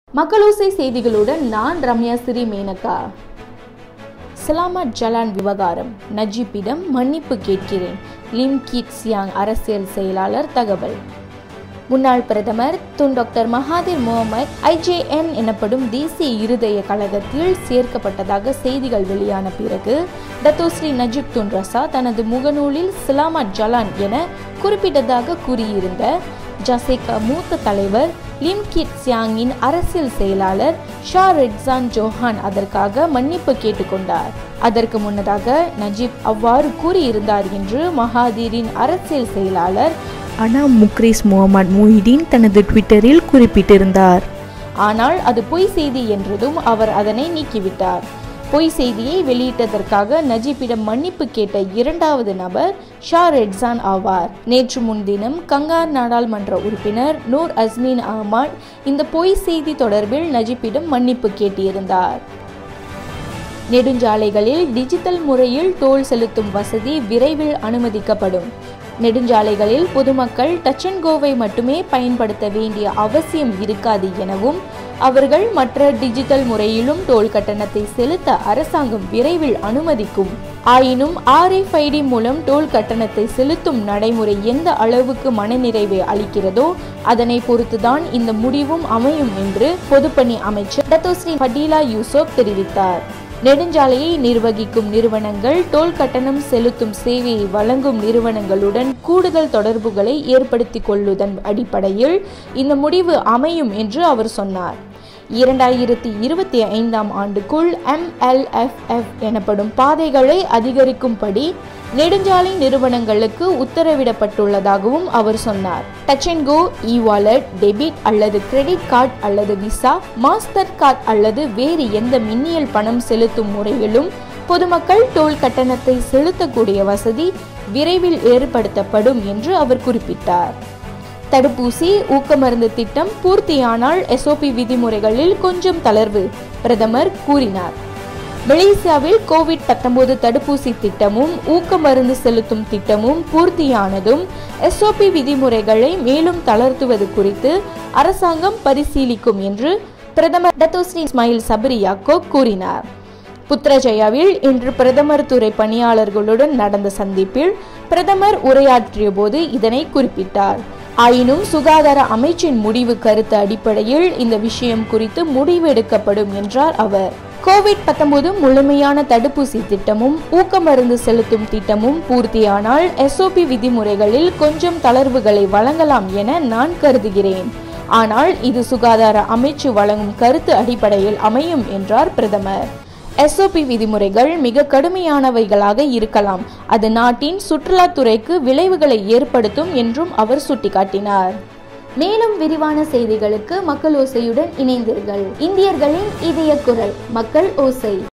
மக்களோசை செய்திகளுடன் நான் ரம்யா சிறி மேனகா சலாமத் ஜலான் விவகாரம் நஜீப்பிடம் மன்னிப்பு கேட்கிறேன் லிம் கீட் சியாங் அரசியல் செயலாளர் தகவல் முன்னாள் பிரதமர் Tun doctor Mahathir Mohamad IJN எனப்படும் தேசிய இருதய கழகத்தில் சேர்க்கப்பட்டதாக செய்திகள் வெளியான பிறகு டத்தோஸ்ரீ நஜீப் துன் ரசா தனது முகநூலில் சலாமத் ஜலான் என குறிப்பிட்டதாக கூறியிருந்த ஜசேகா மூத்த தலைவர் லிம் கிட் சியாங்கின் அரசியல் செயலாளர் ஷா ரெட்ஸான் ஜோஹான் அதற்காக மன்னிப்பு கேட்டுக்கொண்டார் அதற்கு முன்னதாக நஜீப் அவ்வாறு கூறியிருந்தார் என்று மகாதீரின் அரசியல் செயலாளர் அனா முக்ரிஸ் முகமது முஹிதீன் தனது ட்விட்டரில் குறிப்பிட்டிருந்தார் ஆனால் அது பொய் செய்தி என்றதும் அவர் அதனை நீக்கிவிட்டார் பொய் செய்தியை வெளியிட்டதற்காக நஜீப்பிடம் மன்னிப்பு கேட்ட இரண்டாவது நபர் ஷா ரெட்ஸான் ஆவார் நேற்று முன்தினம் கங்கார் நாடாளுமன்ற உறுப்பினர் நூர் அஸ்மீன் அஹ்மத் இந்த பொய் செய்தி தொடர்பில் நஜீப்பிடம் மன்னிப்பு கேட்டிருந்தார் நெடுஞ்சாலைகளில் டிஜிட்டல் முறையில் டோல் செலுத்தும் வசதி விரைவில் அனுமதிக்கப்படும் நெடுஞ்சாலைகளில் பொதுமக்கள் டச் அண்ட் கோவை மட்டுமே பயன்படுத்த வேண்டிய அவசியம் இருக்காது எனவும் அவர்கள் மற்ற டிஜிட்டல் முறையிலும் டோல் கட்டணத்தை செலுத்த அரசாங்கம் விரைவில் அனுமதிக்கும் ஆயினும் ஆர்எஃப்ஐடி மூலம் டோல் கட்டணத்தை செலுத்தும் நடைமுறை எந்த அளவுக்கு மனநிறைவை அளிக்கிறதோ அதனை பொறுத்துதான் இந்த முடிவும் அமையும் என்று பொதுப்பணி அமைச்சர் டத்தோஸ்ரீ ஃபடீலா யூசுப் தெரிவித்தார் நெடுஞ்சாலையை நிர்வகிக்கும் நிறுவனங்கள் டோல் கட்டணம் செலுத்தும் சேவையை வழங்கும் நிறுவனங்களுடன் கூடுதல் தொடர்புகளை ஏற்படுத்திக் கொள்ளுதன் அடிப்படையில் இந்த முடிவு அமையும் என்று அவர் சொன்னார் இரண்டாயிரத்தி இருபத்தி ஐந்தாம் ஆண்டுக்குள் எம்எல்எஃப்எஃப் எனப்படும் பாதைகளை அதிகரிக்கும்படி நெடுஞ்சாலை நிறுவனங்களுக்கு உத்தரவிடப்பட்டுள்ளதாகவும் அவர் சொன்னார் Touch and Go e wallet debit அல்லது கிரெடிட் கார்டு அல்லது விசா மாஸ்டர் கார்டு அல்லது வேறு எந்த மின்னியல் பணம் செலுத்தும் முறையிலும் பொதுமக்கள் டோல் கட்டணத்தை செலுத்தக்கூடிய வசதி விரைவில் ஏற்படுத்தப்படும் என்று அவர் குறிப்பிட்டார் தடுப்பூசி ஊக்கமருந்து திட்டம் பூர்த்தியானால் எஸ்ஓபி விதிமுறைகளில் கொஞ்சம் தளர்வு பிரதமர் கூறினார் மலேசியாவில் கோவிட் பத்தொன்பது தடுப்பூசி திட்டமும் ஊக்க மருந்து செலுத்தும் திட்டமும் பூர்த்தியானதும் எஸ்ஓபி விதிமுறைகளை மேலும் தளர்த்துவது குறித்து அரசாங்கம் பரிசீலிக்கும் என்று பிரதமர் டத்தோஸ்ரீ இஸ்மாயில் சபரி யாக்கோப் கூறினார் புத்ரஜயாவில் இன்று பிரதமர் துறை பணியாளர்களுடன் நடந்த சந்திப்பில் பிரதமர் உரையாற்றிய போது இதனை குறிப்பிட்டார் ஆயினும் சுகாதார அமைச்சின் முடிவு கருத்து அடிப்படையில் இந்த விஷயம் குறித்து முடிவு எடுக்கப்படும் என்றார் அவர் கோவிட் பத்தொன்பது முழுமையான தடுப்பூசி திட்டமும் ஊக்க மருந்து செலுத்தும் திட்டமும் பூர்த்தியானால் எஸ்ஓபி விதிமுறைகளில் கொஞ்சம் தளர்வுகளை வழங்கலாம் என நான் கருதுகிறேன் ஆனால் இது சுகாதார அமைச்சு வழங்கும் கருத்து அடிப்படையில் அமையும் என்றார் பிரதமர் எஸ்ஓபி விதிமுறைகள் மிக கடுமையானவைகளாக இருக்கலாம் அது நாட்டின் சுற்றுலாத்துறைக்கு விளைவுகளை ஏற்படுத்தும் என்றும் அவர் சுட்டிக்காட்டினார் மேலும் விரிவான செய்திகளுக்கு மக்கள் ஓசையுடன் இணைந்தீர்கள் இந்தியர்களின் இதய குரல் மக்கள் ஓசை